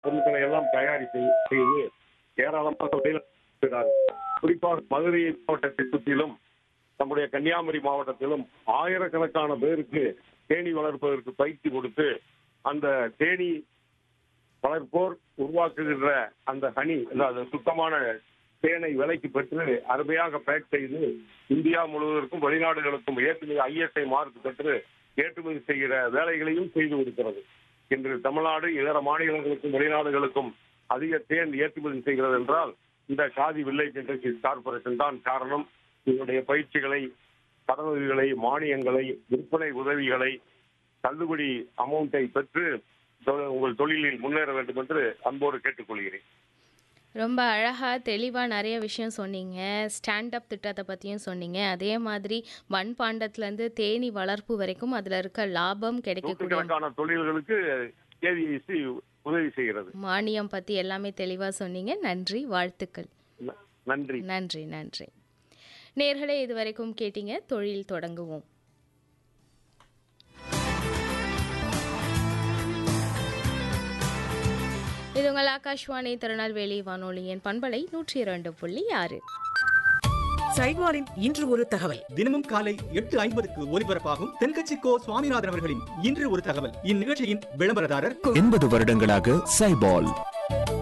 பொருட்களை எல்லாம் தயாரி செய்- செய்து ஏராளமாக தொழிலாளர்கள் குறிப்பாக மதுரை மாவட்டத்தை சுற்றிலும் நம்முடைய கன்னியாகுமரி மாவட்டத்திலும் ஆயிரக்கணக்கான பேருக்கு தேனி வளர்ப்பதற்கு பயிற்சி கொடுத்து அந்த தேனி வளர்ப்போர் உருவாக்குகின்ற அந்த ஹனி அந்த சுத்தமான தேனை விலைக்கு பெற்று அருமையாக பேக் செய்து இந்தியா முழுவதற்கும் வெளிநாடுகளுக்கும் ஏற்றுமதி ஐஎஸ்ஐ மார்க் பெற்று ஏற்றுமதி செய்கிற வேலைகளையும் செய்து கொடுக்கிறது இன்று தமிழ்நாடு இதர மாநிலங்களுக்கும் வெளிநாடுகளுக்கும் அதிக தேன் ஏற்றுமதி செய்கிறது என்றால் இந்த காதி வில்லேஜ் இண்டஸ்ட்ரீஸ் கார்பரேஷன் தான் காரணம் இதனுடைய பயிற்சிகளை கடனுதவிகளை மானியங்களை விற்பனை உதவிகளை தள்ளுபடி அமௌண்ட்டை பெற்று தொ- உங்கள் தொழிலில் முன்னேற வேண்டும் என்று அன்போடு கேட்டுக்கொள்கிறேன் ரொம்ப அழகாக தெளிவாக நிறைய விஷயம் சொன்னீங்க ஸ்டாண்ட் அப் திட்டத்தை பற்றியும் சொன்னீங்க அதே மாதிரி மண்பாண்டத்துலேருந்து தேனி வளர்ப்பு வரைக்கும் அதில் இருக்க லாபம் கிடைக்கக்கூடிய நூற்றுக்கணக்கான தொழில்களுக்கு ஏவிஐசி உதவி செய்கிறது மானியம் பற்றி எல்லாமே தெளிவாக சொன்னீங்க நன்றி வாழ்த்துக்கள் ந- நன்றி நன்றி நன்றி நேர்களே இதுவரைக்கும் கேட்டீங்க தொழில் தொடங்குவோம் இது உங்கள் ஆகாஷ்வாணி திருநெல்வேலி வானொலியின் பண்பலை நூற்றி இரண்டு புள்ளி ஆறு சைவாரின் இன்று ஒரு தகவல் தினமும் காலை எட்டு ஐம்பதுக்கு ஒலிபரப்பாகும் தென்கட்சி கோ சுவாமிநாதன் அவர்களின் இன்று ஒரு தகவல் இந்நிகழ்ச்சியின் விளம்பரதாரர் எண்பது வருடங்களாக சைபால்